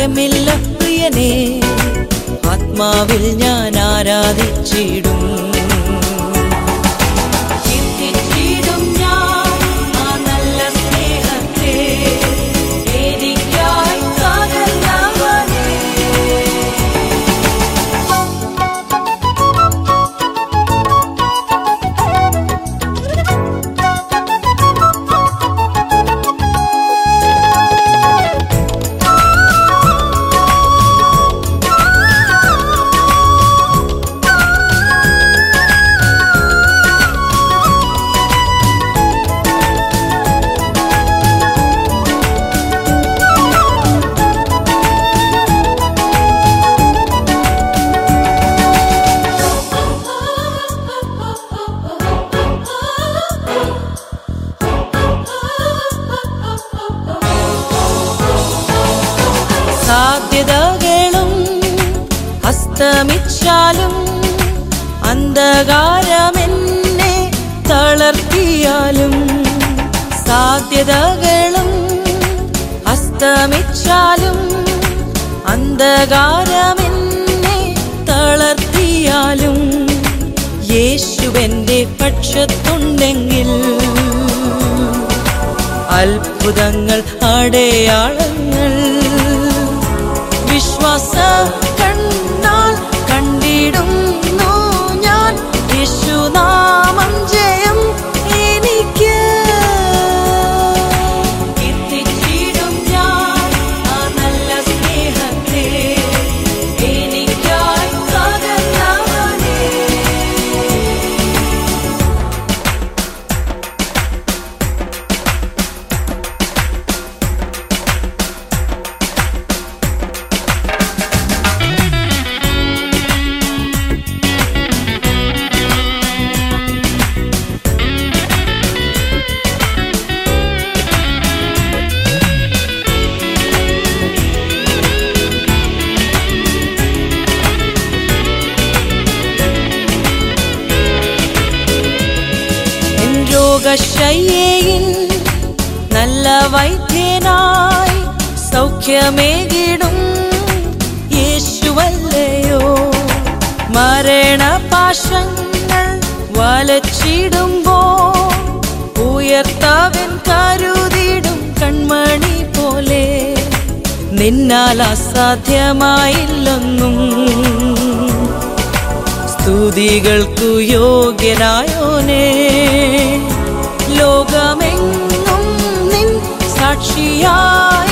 തുല്യമില്ല പ്രിയനെ ആത്മാവിൽ ഞാൻ ആരാധിച്ചിടും കീർത്തിച്ചിടും ഞാൻ ആ നല്ല സ്നേഹത്തെ എനിക്കായി കാതല്ലവനേ സാധ്യതകളും അസ്തമിച്ചാലും അന്ധകാരമെന്നെ തളർത്തിയാലും സാധ്യതകളും അസ്തമിച്ചാലും അന്ധകാരമെന്നെ തളർത്തിയാലും യേശുവെന്റെ പക്ഷത്തുണ്ടെങ്കിൽ അത്ഭുതങ്ങൾ അടയാളങ്ങൾ വിശ്വാസ കണ്ണാൽ കണ്ടിടുന്നു ഞാൻ യേശുനാമം ജയം എനിക്ക് കീർത്തിച്ചിടും ഞാൻ ആ നല്ല സ്നേഹത്തെ എനിക്കായി കാതല്ലവനേ എൻ രോഗശയ്യയിൽ നല്ല വൈദ്യനായി സൗഖ്യമേകിടും യേശുവല്ലയോ മരണപാശങ്ങൾ വലച്ചിടുമ്പോ ഉയർത്താവൻ കരുതിടും കൺമണി പോലെ നിന്നാൽ അസാധ്യമായില്ലൊന്നും സ്തുതികൾക്കു യോഗ്യനായോനേ ലോകമെങ്ങും നിൻ സാക്ഷിയായി